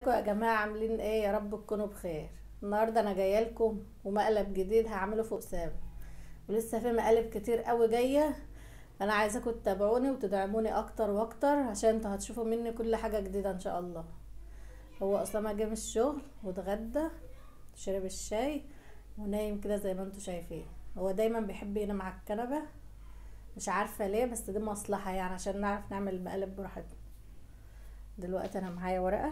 يا جماعة عاملين ايه يا رب تكونوا بخير النهاردة انا جاية لكم ومقلب جديد هعمله فوق سام ولسه في مقالب كتير قوي جاية انا عايزاكم تتابعوني وتدعموني اكتر واكتر عشان انتوا هتشوفوا مني كل حاجة جديدة ان شاء الله هو اسامة جه من الشغل واتغدى شرب الشاي ونايم كده زي ما انتوا شايفين هو دايما بيحب ينام على الكنبة مش عارفة ليه بس دي مصلحة يعني عشان نعرف نعمل المقالب براحتنا دلوقتي انا معايا ورقة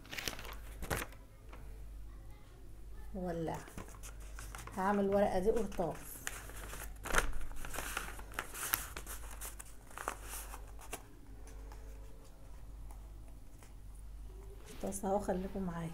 ولاعة هعمل الورقة دي قرطاس قرطاس اهو خليكم معايا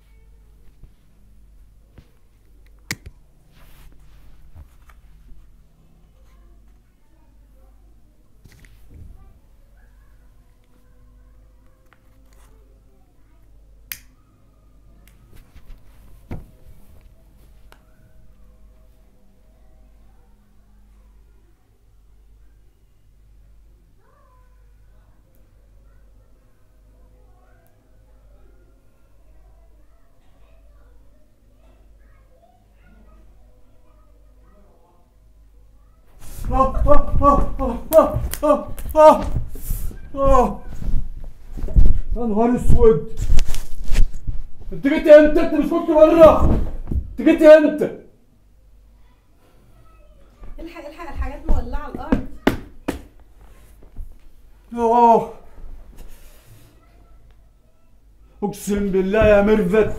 آه آه آه آه آه آه آه يا نهار اسود انت جيت امتى؟ انت مش كنت بره؟ انت جيت امتى؟ الحق الحق الحاجات مولعة على الارض اه اقسم بالله يا ميرفت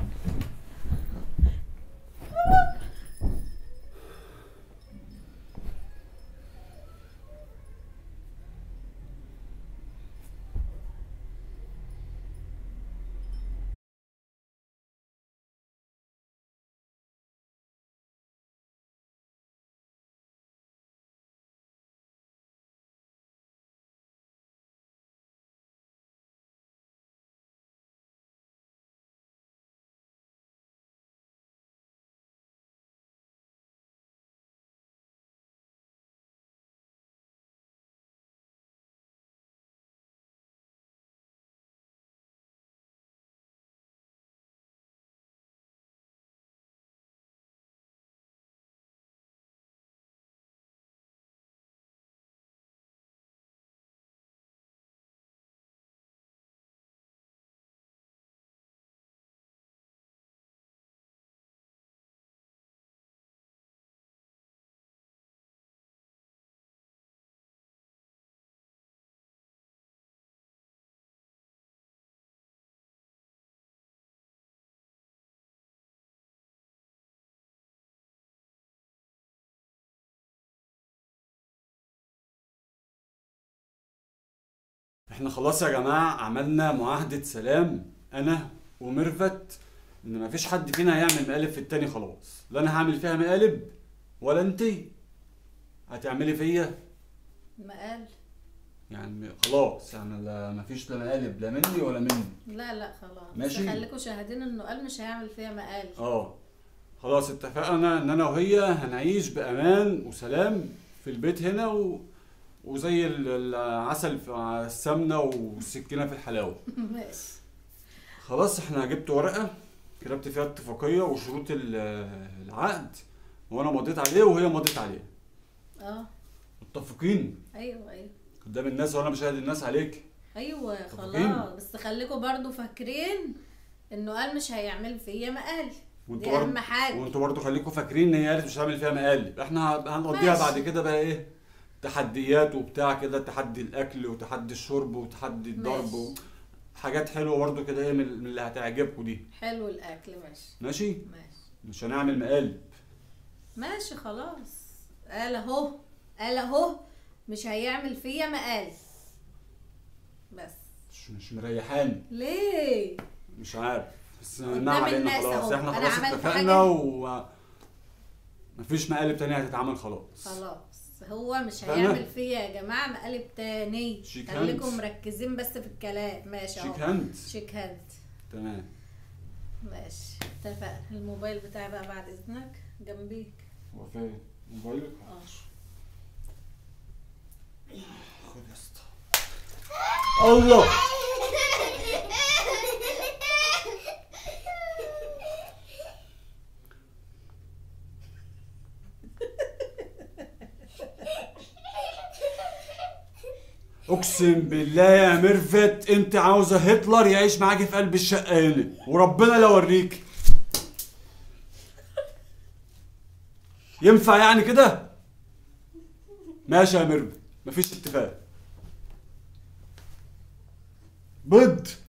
احنا خلاص يا جماعة عملنا معاهدة سلام انا وميرفت ان مفيش حد فينا هيعمل مقالب في التاني خلاص لا انا هعمل فيها مقالب ولا انتي هتعملي فيا مقال يعني خلاص يعني لا مفيش لا مقالب لا مني ولا مني لا لا خلاص ماشي. بس خليكم شاهدين انه قال مش هيعمل فيها مقال اه خلاص اتفقنا ان انا وهي هنعيش بامان وسلام في البيت هنا و... وزي ال- العسل في السمنه والسكينه في الحلاوه ماشي خلاص احنا جبت ورقه كتبت فيها اتفاقيه وشروط ال- العقد وانا مضيت عليه وهي مضيت عليه اه متفقين ايوه ايوه قدام الناس وانا بشاهد الناس عليك ايوه متفقين؟ خلاص بس خليكم برضو فاكرين انه قال مش هيعمل فيا مقال دي وانتوا اهم برضه حاجه وانتوا برضه خليكم فاكرين ان هي قالت مش هعمل فيها مقالب احنا هنقضيها ماشي. بعد كده بقى ايه تحديات وبتاع كده تحدي الاكل وتحدي الشرب وتحدي الضرب و... ماشي. حاجات حلوه برضه كده ايه من من اللي هتعجبكم دي حلو الاكل ماشي ماشي ماشي مش هنعمل مقالب ماشي خلاص قال اهو قال اهو مش هيعمل فيا مقال بس مش مش مريحاني ليه مش عارف بس قدام نعم علينا الناس خلاص أهو. احنا أنا خلاص عملت اتفقنا حاجة. و مفيش مقالب تانية هتتعمل خلاص خلاص هو مش فاهمة؟ هيعمل فيا يا جماعه مقالب تاني شيك خليكم هاند. مركزين بس في الكلام ماشي شيك اهو هاند شيك هاند تمام ماشي اتفقنا الموبايل بتاعي بقى بعد اذنك جنبيك هو فين موبايلك اه خد يا اسطى الله اقسم بالله يا ميرفت انت عاوزه هتلر يعيش معاكي في قلب الشقه هنا وربنا لا اوريك ينفع يعني كده ماشي يا ميرفت مفيش اتفاق بيض